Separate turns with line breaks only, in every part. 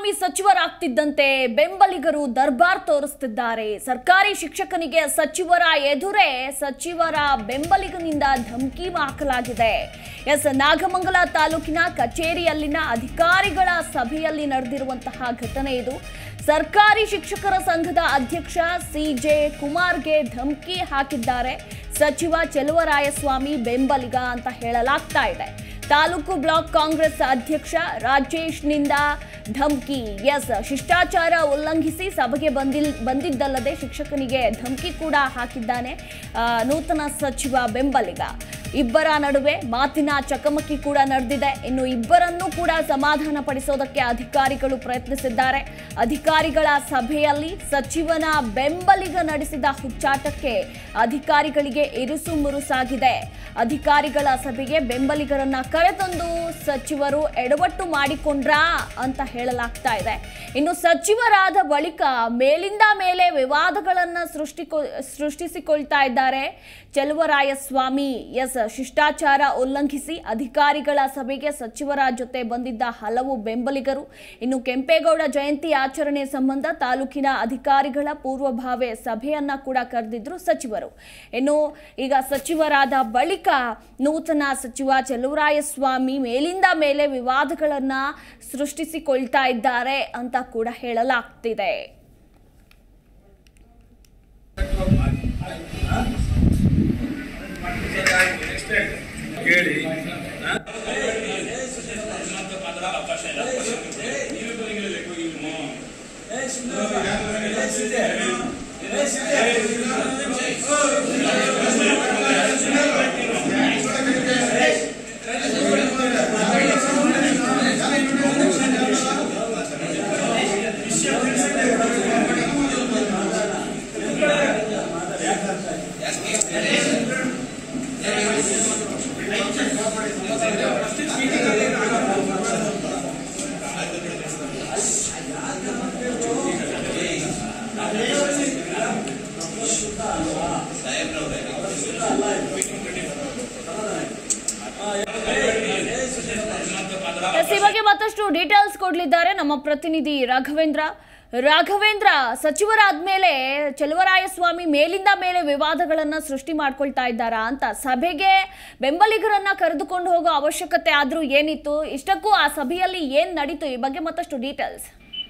ಸ್ವಾಮಿ ಸಚಿವರಾಗ್ತಿದ್ದಂತೆ ಬೆಂಬಲಿಗರು ದರ್ಬಾರ್ ತೋರಿಸ್ತಿದ್ದಾರೆ ಸರ್ಕಾರಿ ಶಿಕ್ಷಕನಿಗೆ ಸಚಿವರ ಎದುರೇ ಸಚಿವರ ಬೆಂಬಲಿಗನಿಂದ ಧಮಕಿ ಹಾಕಲಾಗಿದೆ ಎಸ್ ನಾಗಮಂಗಲ ತಾಲೂಕಿನ ಕಚೇರಿಯಲ್ಲಿನ ಅಧಿಕಾರಿಗಳ ಸಭೆಯಲ್ಲಿ ನಡೆದಿರುವಂತಹ ಘಟನೆ ಇದು ಸರ್ಕಾರಿ ಶಿಕ್ಷಕರ ಸಂಘದ ಅಧ್ಯಕ್ಷ ಸಿಜೆ ಕುಮಾರ್ಗೆ ಧಮಕಿ ಹಾಕಿದ್ದಾರೆ ಸಚಿವ ಚೆಲುವರಾಯಸ್ವಾಮಿ ಬೆಂಬಲಿಗ ಅಂತ ಹೇಳಲಾಗ್ತಾ ಇದೆ ತಾಲೂಕು ಬ್ಲಾಕ್ ಕಾಂಗ್ರೆಸ್ ಅಧ್ಯಕ್ಷ ರಾಜೇಶ್ನಿಂದ ಧಮ್ಕಿ ಎಸ್ ಶಿಷ್ಟಾಚಾರ ಉಲ್ಲಂಘಿಸಿ ಸಭೆಗೆ ಬಂದಿಲ್ ಬಂದಿದ್ದಲ್ಲದೆ ಶಿಕ್ಷಕನಿಗೆ ಧಮ್ಕಿ ಕೂಡ ಹಾಕಿದ್ದಾನೆ ಆ, ನೂತನ ಸಚಿವ ಬೆಂಬಲಿಗ ಇಬ್ಬರ ನಡುವೆ ಮಾತಿನ ಚಕಮಕಿ ಕೂಡ ನಡೆದಿದೆ ಇನ್ನು ಇಬ್ಬರನ್ನೂ ಕೂಡ ಸಮಾಧಾನ ಪಡಿಸೋದಕ್ಕೆ ಅಧಿಕಾರಿಗಳು ಪ್ರಯತ್ನಿಸಿದ್ದಾರೆ ಅಧಿಕಾರಿಗಳ ಸಭೆಯಲ್ಲಿ ಸಚಿವನ ಬೆಂಬಲಿಗ ನಡೆಸಿದ ಹುಚ್ಚಾಟಕ್ಕೆ ಅಧಿಕಾರಿಗಳಿಗೆ ಇರುಸು ಮುರುಸಾಗಿದೆ ಅಧಿಕಾರಿಗಳ ಸಭೆಗೆ ಬೆಂಬಲಿಗರನ್ನ ಕರೆತಂದು ಸಚಿವರು ಎಡವಟ್ಟು ಮಾಡಿಕೊಂಡ್ರಾ ಅಂತ ಹೇಳಲಾಗ್ತಾ ಇದೆ ಇನ್ನು ಸಚಿವರಾದ ಬಳಿಕ ಮೇಲಿಂದ ಮೇಲೆ ವಿವಾದಗಳನ್ನ ಸೃಷ್ಟಿ ಸೃಷ್ಟಿಸಿಕೊಳ್ತಾ ಇದ್ದಾರೆ ಚೆಲುವರಾಯಸ್ವಾಮಿ ಎಸ್ ಶಿಷ್ಟಾಚಾರ ಉಲ್ಲಂಘಿಸಿ ಅಧಿಕಾರಿಗಳ ಸಭೆಗೆ ಸಚಿವರ ಜೊತೆ ಬಂದಿದ್ದ ಹಲವು ಬೆಂಬಲಿಗರು ಇನ್ನು ಕೆಂಪೇಗೌಡ ಜಯಂತಿ ಆಚರಣೆ ಸಂಬಂಧ ತಾಲೂಕಿನ ಅಧಿಕಾರಿಗಳ ಪೂರ್ವಭಾವಿ ಸಭೆಯನ್ನ ಕೂಡ ಕರೆದಿದ್ರು ಸಚಿವರು ಇನ್ನು ಈಗ ಸಚಿವರಾದ ಬಳಿಕ ನೂತನ ಸಚಿವ ಚೆಲುವರಾಯಸ್ವಾಮಿ ಮೇಲಿಂದ ಮೇಲೆ ವಿವಾದಗಳನ್ನ ಸೃಷ್ಟಿಸಿಕೊಳ್ತಾ ಇದ್ದಾರೆ ಅಂತ ಕೂಡ ಹೇಳಲಾಗ್ತಿದೆ
ಕೇಳಿ
ಎಸ್, ಈ ಬಗ್ಗೆ ಮತ್ತಷ್ಟು ಡೀಟೇಲ್ಸ್ ಕೊಡ್ಲಿದ್ದಾರೆ ನಮ್ಮ ಪ್ರತಿನಿಧಿ ರಾಘವೇಂದ್ರ ರಾಘವೇಂದ್ರ ಸಚಿವರಾದ್ಮೇಲೆ ಚೆಲುವರಾಯಸ್ವಾಮಿ ಮೇಲಿಂದ ಮೇಲೆ ವಿವಾದಗಳನ್ನ ಸೃಷ್ಟಿ ಮಾಡ್ಕೊಳ್ತಾ ಇದ್ದಾರಾ ಅಂತ ಸಭೆಗೆ ಬೆಂಬಲಿಗರನ್ನ ಕರೆದುಕೊಂಡು ಹೋಗೋ ಅವಶ್ಯಕತೆ ಆದ್ರೂ ಏನಿತ್ತು ಇಷ್ಟಕ್ಕೂ ಆ ಸಭೆಯಲ್ಲಿ ಏನ್ ನಡೀತು ಈ ಬಗ್ಗೆ ಮತ್ತಷ್ಟು ಡೀಟೇಲ್ಸ್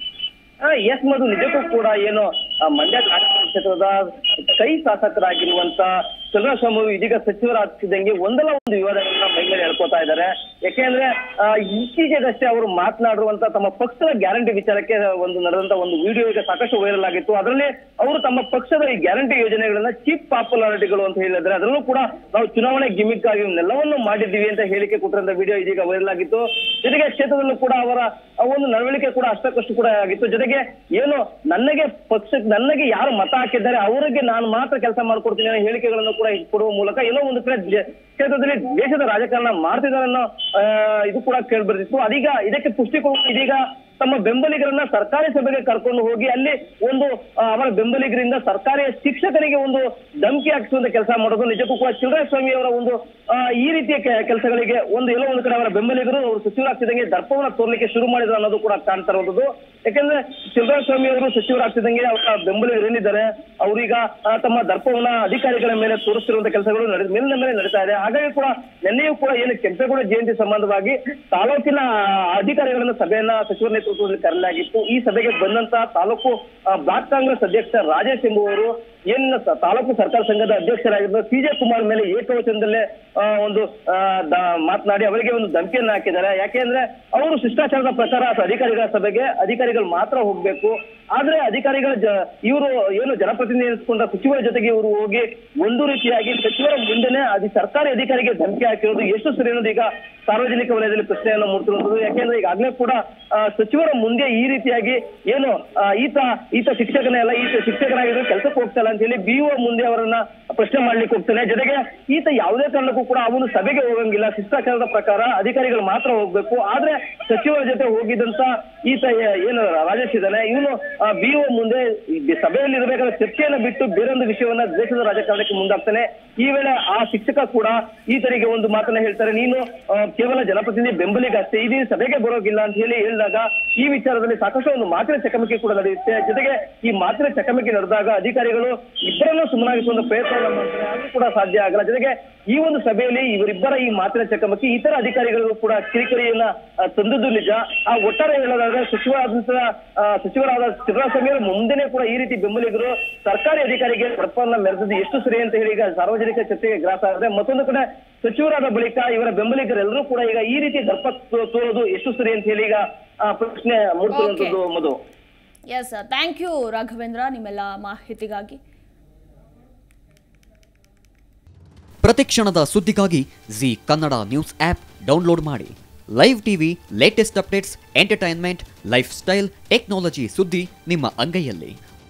ಎಸ್ ಮಧು ನಿಜಕ್ಕೂ ಕೂಡ ಏನು ಆ, ಮಂಡ್ಯ ಕಾರ್ಯಕ್ರಮ ಕ್ಷೇತ್ರದ ಕೈ ಶಾಸಕರಾಗಿರುವಂತ ಚಂದ್ರಸ್ವಾಮಿ ಇದೀಗ ಸಚಿವರಾಗ್ತಿದ್ದಂಗೆ ಒಂದಲ್ಲ ಒಂದು ವಿವಾದಗಳನ್ನ ಮೈ ಮೇಲೆ ಹೇಳ್ಕೊತಾ ಇದ್ದಾರೆ ಯಾಕೆಂದ್ರೆ ಆ, ಇತ್ತೀಚೆಗಷ್ಟೇ ಅವರು ಮಾತನಾಡಿರುವಂತ ತಮ್ಮ ಪಕ್ಷದ ಗ್ಯಾರಂಟಿ ವಿಚಾರಕ್ಕೆ ಒಂದು ನಡೆದಂತ ಒಂದು ವಿಡಿಯೋ ಈಗ ಸಾಕಷ್ಟು ವೈರಲ್ ಆಗಿತ್ತು ಅದರಲ್ಲಿ ಅವರು ತಮ್ಮ ಪಕ್ಷದ ಈ ಗ್ಯಾರಂಟಿ ಯೋಜನೆಗಳನ್ನ ಚೀಪ್ ಪಾಪ್ಯುಲಾರಿಟಿಗಳು ಅಂತ ಹೇಳಿದ್ರೆ ಅದರಲ್ಲೂ ಕೂಡ ನಾವು ಚುನಾವಣೆ ಗಿಮಿಕ್ ಆಗಿ ಇವನ್ನೆಲ್ಲವನ್ನು ಮಾಡಿದ್ದೀವಿ ಅಂತ ಹೇಳಿಕೆ ಕೊಟ್ಟಿರುವಂತ ವಿಡಿಯೋ ಇದೀಗ ವೈರಲ್ ಆಗಿತ್ತು ಜೊತೆಗೆ ಕ್ಷೇತ್ರದಲ್ಲೂ ಕೂಡ ಅವರ ಆ ಒಂದು ನಡವಳಿಕೆ ಕೂಡ ಅಷ್ಟಕ್ಕಷ್ಟು ಕೂಡ ಆಗಿತ್ತು ಜೊತೆಗೆ ಏನು ನನಗೆ ಪಕ್ಷಕ್ಕೆ ನನಗೆ ಯಾರು ಮತ ಹಾಕಿದ್ದಾರೆ ಅವರಿಗೆ ನಾನು ಮಾತ್ರ ಕೆಲಸ ಮಾಡ್ಕೊಡ್ತೀನಿ ಅನ್ನೋ ಹೇಳಿಕೆಗಳನ್ನು ಕೂಡ ಕೊಡುವ ಮೂಲಕ ಎಲ್ಲೋ ಒಂದು ಕಡೆ ಜ- ಕ್ಷೇತ್ರದಲ್ಲಿ ದೇಶದ ರಾಜಕಾರಣ ಮಾಡ್ತಿದ್ದಾರೆ ಅನ್ನೋ ಆ, ಇದು ಕೂಡ ಕೇಳಿ ಬರ್ತಿತ್ತು ಅದೀಗ ಇದಕ್ಕೆ ಪುಷ್ಟಿ ಕೊಡುವ ಇದೀಗ ತಮ್ಮ ಬೆಂಬಲಿಗರನ್ನ ಸರ್ಕಾರಿ ಸಭೆಗೆ ಕರ್ಕೊಂಡು ಹೋಗಿ ಅಲ್ಲಿ ಒಂದು ಆ, ಅವರ ಬೆಂಬಲಿಗರಿಂದ ಸರ್ಕಾರಿ ಶಿಕ್ಷಕರಿಗೆ ಒಂದು ಧಮಕಿ ಹಾಕಿಸುವಂತ ಕೆಲಸ ಮಾಡೋದು ನಿಜಕ್ಕೂ ಕೂಡ ಸ್ವಾಮಿ ಅವರ ಒಂದು ಆ, ಈ ರೀತಿಯ ಕೆಲಸಗಳಿಗೆ ಒಂದು ಎಲ್ಲೋ ಒಂದು ಕಡೆ ಅವರ ಬೆಂಬಲಿಗರು ಅವರು ಸಚಿವರಾಗ್ತಿದ್ದಂಗೆ ದರ್ಪವನ್ನ ತೋರ್ಲಿಕ್ಕೆ ಶುರು ಮಾಡಿದ್ರು ಅನ್ನೋದು ಕೂಡ ಕಾಣ್ತಾ ಇರೋದು ಯಾಕಂದ್ರೆ ಸ್ವಾಮಿ ಅವರು ಸಚಿವರಾಗ್ತಿದ್ದಂಗೆ ಅವರ ಬೆಂಬಲಿಗರು ಏನಿದ್ದಾರೆ ಅವರೀಗ ತಮ್ಮ ದರ್ಪವನ್ನ ಅಧಿಕಾರಿಗಳ ಮೇಲೆ ತೋರಿಸ್ತಿರುವಂತ ಕೆಲಸಗಳು ನಡೆ ಮೇಲಿನ ಮೇಲೆ ನಡೀತಾ ಇದೆ ಹಾಗಾಗಿ ಕೂಡ ನಿನ್ನೆಯೂ ಕೂಡ ಏನು ಕೆಂಪೇಗೌಡ ಜಯಂತಿ ಸಂಬಂಧವಾಗಿ ತಾಲೂಕಿನ ಅಧಿಕಾರಿಗಳನ್ನ ಸಭೆಯನ್ನ ಸಚಿವರ ನೇತೃತ್ವದಲ್ಲಿ ಕರೆಯಲಾಗಿತ್ತು ಈ ಸಭೆಗೆ ಬಂದಂತ ತಾಲೂಕು ಆ, ಬ್ಲಾಕ್ ಕಾಂಗ್ರೆಸ್ ಅಧ್ಯಕ್ಷ ರಾಜೇಶ್ ಎಂಬುವರು ಏನ್ ಸ- ತಾಲೂಕು ಸರ್ಕಾರ ಸಂಘದ ಅಧ್ಯಕ್ಷರಾಗಿದ್ದ ಸಿ ಜೆ ಕುಮಾರ್ ಮೇಲೆ ಏಕವಚನದಲ್ಲೇ ಆ, ಒಂದು ಆ, ದ- ಮಾತನಾಡಿ ಅವರಿಗೆ ಒಂದು ಧಮಕಿಯನ್ನ ಹಾಕಿದ್ದಾರೆ ಯಾಕೆಂದ್ರೆ ಅವರು ಶಿಷ್ಟಾಚಾರದ ಪ್ರಕಾರ ಅಧಿಕಾರಿಗಳ ಸಭೆಗೆ ಅಧಿಕಾರಿಗಳು ಮಾತ್ರ ಹೋಗ್ಬೇಕು ಆದ್ರೆ ಅಧಿಕಾರಿಗಳ ಜ ಇವರು ಏನು ಜನಪ್ರತಿನಿಧಿ ಎನಿಸ್ಕೊಂಡ ಸಚಿವರ ಜೊತೆಗೆ ಇವರು ಹೋಗಿ ಒಂದು ರೀತಿಯಾಗಿ ಸಚಿವರ ಮುಂದೆನೆ ಅದಿ ಸರ್ಕಾರಿ ಅಧಿಕಾರಿಗೆ ಧಮಕಿ ಹಾಕಿರೋದು ಎಷ್ಟು ಸರಿ ಅನ್ನೋದು ಈಗ ಸಾರ್ವಜನಿಕ ವಲಯದಲ್ಲಿ ಪ್ರಶ್ನೆಯನ್ನು ಮೂಡ್ತಿರುವಂತದ್ದು ಯಾಕೆಂದ್ರೆ ಈಗಾಗಲೇ ಕೂಡ ಆ, ಸಚಿವರ ಮುಂದೆ ಈ ರೀತಿಯಾಗಿ ಏನು ಆ, ಈತ ಈತ ಶಿಕ್ಷಕನೇ ಅಲ್ಲ ಈತ ಶಿಕ್ಷಕನಾಗಿದ್ರೆ ಕೆಲಸಕ್ಕೆ ಹೋಗ್ತಾ ಇಲ್ಲ ಅಂತ ಹೇಳಿ ಬಿಒ ಮುಂದೆ ಅವರನ್ನ ಪ್ರಶ್ನೆ ಮಾಡ್ಲಿಕ್ಕೆ ಹೋಗ್ತಾನೆ ಜೊತೆಗೆ ಈತ ಯಾವುದೇ ಕಾರಣಕ್ಕೂ ಕೂಡ ಅವನು ಸಭೆಗೆ ಹೋಗಂಗಿಲ್ಲ ಶಿಷ್ಟಾಚಾರದ ಪ್ರಕಾರ ಅಧಿಕಾರಿಗಳು ಮಾತ್ರ ಹೋಗ್ಬೇಕು ಆದ್ರೆ ಸಚಿವರ ಜೊತೆ ಹೋಗಿದ್ದಂತ ಈತ ಏ- ಏನು ರಾಜೇಶ್ ಇದ್ದಾನೆ ಇವನು ಬಿಒ ಮುಂದೆ ಈ ಸಭೆಯಲ್ಲಿ ಇರಬೇಕಾದ ಚರ್ಚೆಯನ್ನ ಬಿಟ್ಟು ಬೇರೊಂದು ವಿಷಯವನ್ನ ದೇಶದ ರಾಜಕಾರಣಕ್ಕೆ ಮುಂದಾಗ್ತಾನೆ ಈ ವೇಳೆ ಆ ಶಿಕ್ಷಕ ಕೂಡ ಈತನಿಗೆ ಒಂದು ಮಾತನ್ನ ಹೇಳ್ತಾರೆ ನೀನು ಆ, ಕೇವಲ ಜನಪ್ರತಿನಿಧಿ ಬೆಂಬಲಿಗಷ್ಟೇ ಈ ನೀನು ಸಭೆಗೆ ಬರೋಗಿಲ್ಲ ಅಂತ ಹೇಳಿ ಹೇಳಿದಾಗ ಈ ವಿಚಾರದಲ್ಲಿ ಸಾಕಷ್ಟು ಒಂದು ಮಾತಿನ ಚಕಮಕಿ ಕೂಡ ನಡೆಯುತ್ತೆ ಜೊತೆಗೆ ಈ ಮಾತಿನ ಚಕಮಕಿ ನಡೆದಾಗ ಅಧಿಕಾರಿಗಳು ಇಬ್ಬರನ್ನೂ ಸುಮ್ಮನಾಗಿಸುವ ಪ್ರಯತ್ನವನ್ನ ಮಾಡ್ತಾರೆ ಅದು ಕೂಡ ಸಾಧ್ಯ ಆಗಲ್ಲ ಜೊತೆಗೆ ಈ ಒಂದು ಸಭೆಯಲ್ಲಿ ಇವರಿಬ್ಬರ ಈ ಮಾತಿನ ಚಕಮಕಿ ಇತರ ಅಧಿಕಾರಿಗಳಿಗೂ ಕೂಡ ಕಿರಿಕಿರಿಯನ್ನ ಆ, ತಂದದ್ದು ನಿಜ ಆ ಒಟ್ಟಾರೆ ಹೇಳೋದಾದ್ರೆ ಸಚಿವರಾದಂತಹ ಆ, ಸಚಿವರಾದ ಶಿವರಾಜಸ್ವಾಮಿ ಅವರು ಮುಂದೆನೆ ಕೂಡ ಈ ರೀತಿ ಬೆಂಬಲಿಗರು ಸರ್ಕಾರಿ ಅಧಿಕಾರಿಗೆ ಪ್ರಪನ್ನ ಮೆರೆದದ್ದು ಎಷ್ಟು ಸರಿ ಅಂತ ಹೇಳಿ ಈಗ ಸಾರ್ವಜನಿಕ ಚರ್ಚೆಗೆ ಗ್ರಾಸ ಆಗಿದೆ ಮತ್ತೊಂದು ಕಡೆ ಸಚಿವರಾದ ಬಳಿಕ ಇವರ ಬೆಂಬಲಿಗರೆಲ್ಲರೂ ಕೂಡ ಈಗ ಈ ರೀತಿ ದರ್ಪ ತೋ- ತೋರೋದು ಎಷ್ಟು ಸರಿ ಅಂತ ಹೇಳಿ ಈಗ ಆ, ಪ್ರಶ್ನೆ ಮೂಡ್ತಿರುವಂತದ್ದು Madhu
S thank you Raghavendra ನಿಮ್ಮೆಲ್ಲ ಮಾಹಿತಿಗಾಗಿ
ಪ್ರತಿಕ್ಷಣದ ಸುದ್ದಿಗಾಗಿ Zee Kannada news app download ಮಾಡಿ live TV latest updates entertainment lifestyle technology ಸುದ್ದಿ ನಿಮ್ಮ ಅಂಗೈಯಲ್ಲಿ